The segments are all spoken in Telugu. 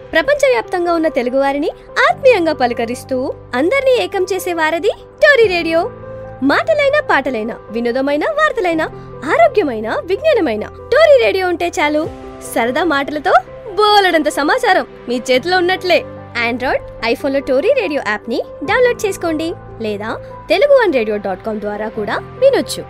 ప్రపంచవ్యాప్తంగా ఉన్న తెలుగువారిని ఆత్మీయంగా పలకరిస్తూ అందరినీ ఏకం చేసే వారది టోరీ రేడియో మాటలైన పాటలైన వినోదమైన వార్తలైన ఆరోగ్యమైన విజ్ఞానమైన టోరీ రేడియో ఉంటే చాలు సరదా మాటలతో బోలెడంత సమాచారం మీ చేతిలో ఉన్నట్లే ఆండ్రాయిడ్ ఐఫోన్లో టోరీ రేడియో యాప్ని డౌన్లోడ్ చేసుకోండి లేదా Telugu one radio dot com ద్వారా కూడా వినొచ్చు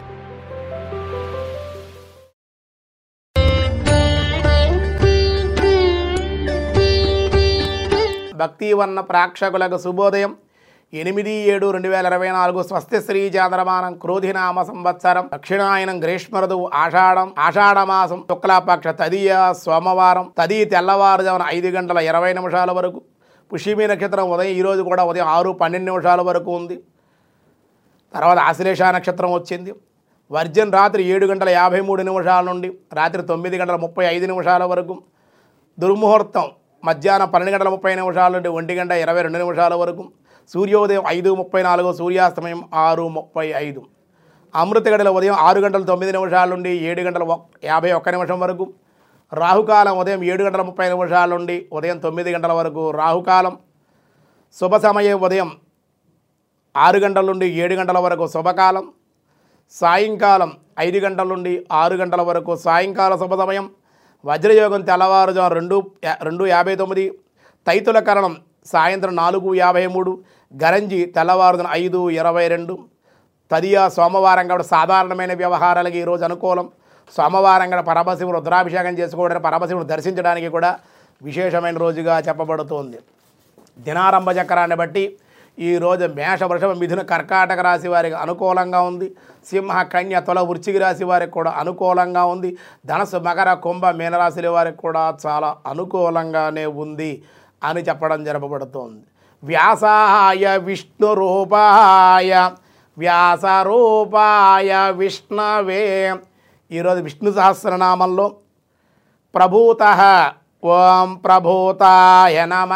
భక్తివన్న ప్రేక్షకులకు శుభోదయం ఎనిమిది ఏడు రెండు వేల ఇరవై నాలుగు స్వస్తి శ్రీ చాంద్రమానం క్రోధినామ సంవత్సరం దక్షిణాయనం గ్రీష్మ ఋతువు ఆషాఢం ఆషాఢమాసం శుక్లాపక్ష తదియ సోమవారం తది తెల్లవారుజామున ఐదు గంటల ఇరవై నిమిషాల వరకు పుష్యమి నక్షత్రం ఉదయం ఈరోజు కూడా ఉదయం ఆరు పన్నెండు నిమిషాల వరకు ఉంది తర్వాత ఆశ్లేష నక్షత్రం వచ్చింది వర్జన్ రాత్రి ఏడు గంటల యాభై మూడు నిమిషాల నుండి రాత్రి తొమ్మిది గంటల ముప్పై ఐదు నిమిషాల వరకు దుర్ముహూర్తం మధ్యాహ్నం పన్నెండు గంటల ముప్పై నిమిషాల నుండి ఒంటి గంట ఇరవై రెండు నిమిషాల వరకు సూర్యోదయం ఐదు ముప్పై నాలుగు సూర్యాస్తమయం ఆరు ముప్పై ఐదు అమృత గడిల ఉదయం ఆరు గంటల తొమ్మిది నిమిషాల నుండి ఏడు గంటల ఒక్- యాభై ఒక్క నిమిషం వరకు రాహుకాలం ఉదయం ఏడు గంటల ముప్పై నిమిషాల నుండి ఉదయం తొమ్మిది గంటల వరకు రాహుకాలం శుభ సమయం ఉదయం ఆరు గంటల నుండి ఏడు గంటల వరకు శుభకాలం సాయంకాలం ఐదు గంటల నుండి ఆరు గంటల వరకు సాయంకాల శుభ సమయం వజ్రయోగం తెల్లవారుజాము రెండు యా- రెండు యాభై తొమ్మిది తైతుల కరణం సాయంత్రం నాలుగు యాభై మూడు గరంజి తెల్లవారుజామున ఐదు ఇరవై రెండు తదియా సోమవారం కాబట్టి సాధారణమైన వ్యవహారాలకి ఈరోజు అనుకూలం సోమవారం కూడా పరమశివుడు రుద్రాభిషేకం చేసుకోవడానికి పరమశివుడు దర్శించడానికి కూడా విశేషమైన రోజుగా చెప్పబడుతోంది దినారంభ చక్రాన్ని బట్టి ఈ రోజు మేష వృషభ మిథున కర్కాటక రాశి వారికి అనుకూలంగా ఉంది సింహ కన్య తుల వృచ్చికి రాశి వారికి కూడా అనుకూలంగా ఉంది ధనస్సు మకర కుంభ మీనరాశుల వారికి కూడా చాలా అనుకూలంగానే ఉంది అని చెప్పడం జరపబడుతోంది వ్యాసాయ విష్ణు రూపాయ వ్యాస రూపాయ విష్ణవే ఈరోజు విష్ణు సహస్రనామంలో ప్రభూత ఓం ప్రభూతాయ నమ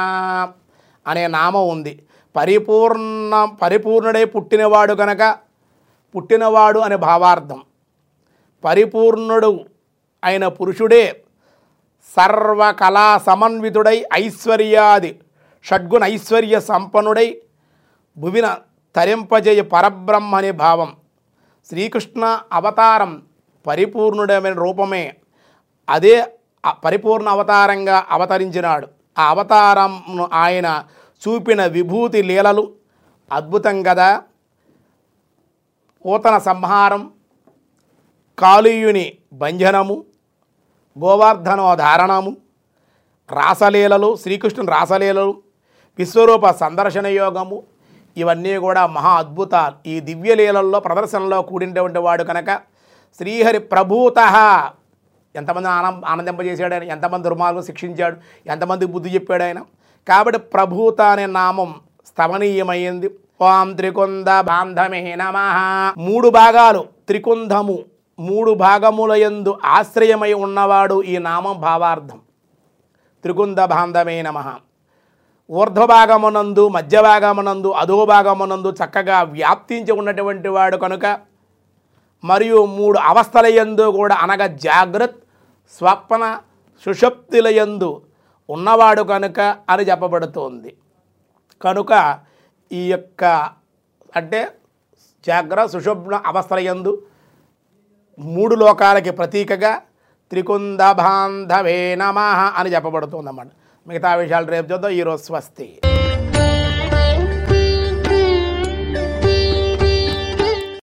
అనే నామం ఉంది పరిపూర్ణ పరిపూర్ణుడై పుట్టినవాడు కనుక పుట్టినవాడు అనే భావార్థం పరిపూర్ణుడు అయిన పురుషుడే సర్వకళా సమన్వితుడై ఐశ్వర్యాది షడ్గుణ ఐశ్వర్య సంపన్నుడై భువిన తరింపజేయ పరబ్రహ్మ అనే భావం శ్రీకృష్ణ అవతారం పరిపూర్ణుడమైన రూపమే అదే ఆ పరిపూర్ణ అవతారంగా అవతరించినాడు ఆ అవతారంను ఆయన చూపిన విభూతి లీలలు అద్భుతం కదా పూతన సంహారం కాళీయుని భంజనము గోవర్ధనోధారణము రాసలీలలు శ్రీకృష్ణుని రాసలీలలు విశ్వరూప సందర్శన యోగము ఇవన్నీ కూడా మహా అద్భుతాలు ఈ దివ్యలీలల్లో ప్రదర్శనలో కూడినటువంటి వాడు కనుక శ్రీహరి ప్రభూత ఎంతమంది ఆనం ఆనందింపజేశాడు ఆయన ఎంతమంది దుర్మార్గం శిక్షించాడు ఎంతమంది బుద్ధి చెప్పాడు ఆయన కాబట్టి ప్రభూత అనే నామం స్తమనీయమైంది ఓం త్రికుంద బాంధమే నమ మూడు భాగాలు త్రికుంధము మూడు భాగముల యందు ఆశ్రయమై ఉన్నవాడు ఈ నామం భావార్థం త్రికుంద బాంధమే నమ ఊర్ధ్వభాగమునందు మధ్యభాగమునందు అధోభాగమునందు చక్కగా వ్యాప్తించి ఉన్నటువంటి వాడు కనుక మరియు మూడు అవస్థల యందు కూడా అనగా జాగ్రత్త స్వప్న సుషప్తుల యందు ఉన్నవాడు కనుక అని చెప్పబడుతోంది కనుక ఈ యొక్క అంటే జాగ్రత్త సుషుప్న అవస్థల యందు మూడు లోకాలకి ప్రతీకగా త్రికుంద బాంధవే నమ అని చెప్పబడుతుంది అన్నమాట మిగతా విషయాలు రేపు చూద్దాం ఈరోజు స్వస్తి